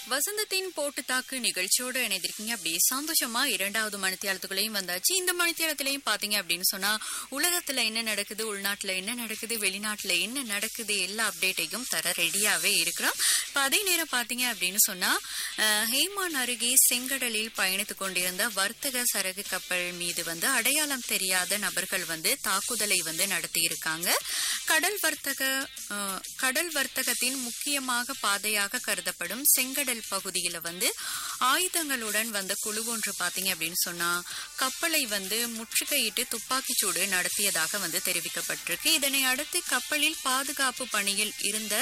வசந்தத்தின் போட்டு தாக்கு நிகழ்ச்சியோட இணைந்திருக்கீங்க அப்படியே சந்தோஷமா இரண்டாவது மணித்தியாலத்துக்குள்ளேயும் வந்தாச்சு இந்த மணித்தியாலத்திலையும் பாத்தீங்க அப்படின்னு சொன்னா உலகத்துல என்ன நடக்குது உள்நாட்டுல என்ன நடக்குது வெளிநாட்டுல என்ன நடக்குது எல்லா அப்டேட்டையும் தர ரெடியாவே இருக்கிறோம் இப்ப அதே நேரம் பாத்தீங்க அப்படின்னு சொன்னா அஹ், ஹேமான் அருகே செங்கடலில் பயணித்துக் கொண்டிருந்த வர்த்தக சரகு கப்பல் மீது வந்து அடையாளம் தெரியாத நபர்கள் வந்து தாக்குதலை வந்து நடத்தி இருக்காங்க கடல் வர்த்தக அஹ், கடல் வர்த்தகத்தின் முக்கியமாக பாதையாக கருதப்படும் செங்கடல் பகுதியில வந்து ஆயுதங்களுடன் வந்த குழு ஒன்று பாத்தீங்க அப்படின்னு சொன்னா கப்பலை வந்து முற்றுகையிட்டு துப்பாக்கிச் சூடு நடத்தியதாக வந்து தெரிவிக்கப்பட்டிருக்கு இதனை அடுத்து கப்பலில் பாதுகாப்பு பணியில் இருந்த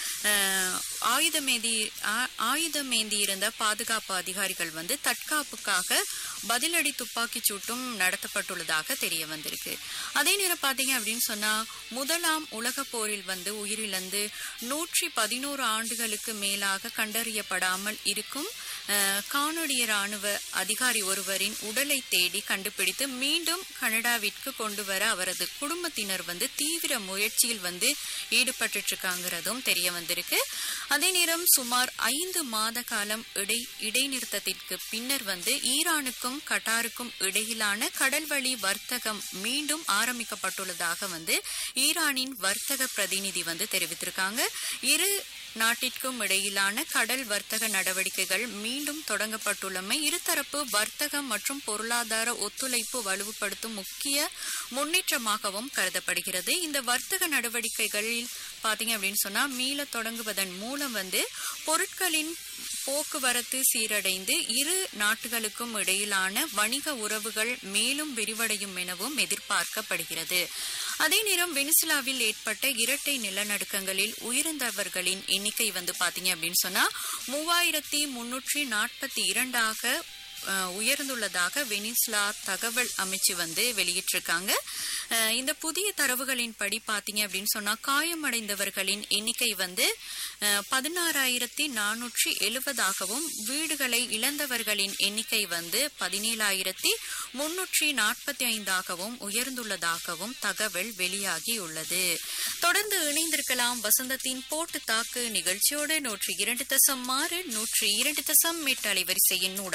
அஹ், ஆயுதமேந்தி ஆ- ஆயுதமேந்தி இருந்த பாதுகாப்பு அதிகாரிகள் வந்து தற்காப்புக்காக பதிலடி துப்பாக்கிச் சூட்டும் நடத்தப்பட்டுள்ளதாக தெரிய வந்திருக்கு அதே நேரம் பாத்தீங்க அப்படின்னு சொன்னா முதலாம் உலக போரில் வந்து உயிரிழந்து நூற்றி பதினோரு ஆண்டுகளுக்கு மேலாக கண்டறியப்படாமல் இருக்கும் அஹ், கானடிய ராணுவ அதிகாரி ஒருவரின் உடலை தேடி கண்டுபிடித்து மீண்டும் கனடாவிற்கு கொண்டு வர அவரது குடும்பத்தினர் வந்து தீவிர முயற்சியில் வந்து ஈடுபட்டு இருக்காங்கிறதும் தெரிய வந்திருக்கு அதே நேரம் சுமார் ஐந்து மாத காலம் இடை இடைநிறுத்தத்திற்கு பின்னர் வந்து ஈரானுக்கும் கட்டாருக்கும் இடையிலான கடல்வழி வர்த்தகம் மீண்டும் ஆரம்பிக்கப்பட்டுள்ளதாக வந்து ஈரானின் வர்த்தக பிரதிநிதி வந்து தெரிவித்திருக்காங்க இரு நாட்டிற்கும் இடையிலான கடல் வர்த்தக நடவடிக்கைகள் மீண்டும் தொடங்கப்பட்டுள்ளமை இருதரப்பு வர்த்தகம் மற்றும் பொருளாதார ஒத்துழைப்பு வலுப்படுத்தும் முக்கிய முன்னேற்றமாகவும் கருதப்படுகிறது இந்த வர்த்தக நடவடிக்கைகளில் பாத்தீங்க அப்படின்னு சொன்னா மீள தொடங்குவதன் மூலம் வந்து பொருட்களின் போக்குவரத்து சீரடைந்து இரு நாட்டுகளுக்கும் இடையிலான வணிக உறவுகள் மேலும் விரிவடையும் எனவும் எதிர்பார்க்கப்படுகிறது அதே நேரம் வெனிசுலாவில் ஏற்பட்ட இரட்டை நிலநடுக்கங்களில் உயிரிழந்தவர்களின் எண்ணிக்கை வந்து பாத்தீங்க அப்படின்னு சொன்னா மூவாயிரத்தி முன்னூற்றி நாற்பத்தி இரண்டாக அஹ், உயர்ந்துள்ளதாக வெனிசுலா தகவல் அமைச்சு வந்து வெளியிட்டிருக்காங்க அஹ், இந்த புதிய தரவுகளின்படி பாத்தீங்க அப்படின்னு சொன்னா காயமடைந்தவர்களின் எண்ணிக்கை வந்து அஹ், பதினாறாயிரத்தி நானூற்றி எழுபதாகவும் வீடுகளை இழந்தவர்களின் எண்ணிக்கை வந்து பதினேழாயிரத்தி முன்னூற்றி நாற்பத்தி ஐந்தாகவும் உயர்ந்துள்ளதாகவும் தகவல் வெளியாகியுள்ளது தொடர்ந்து இணைந்திருக்கலாம் வசந்தத்தின் போட்டு தாக்கு நிகழ்ச்சியோடு நூற்றி இரண்டு தசம் ஆறு நூற்றி இரண்டு தசம் எட்டு அலைவரிசையின் ஊடாக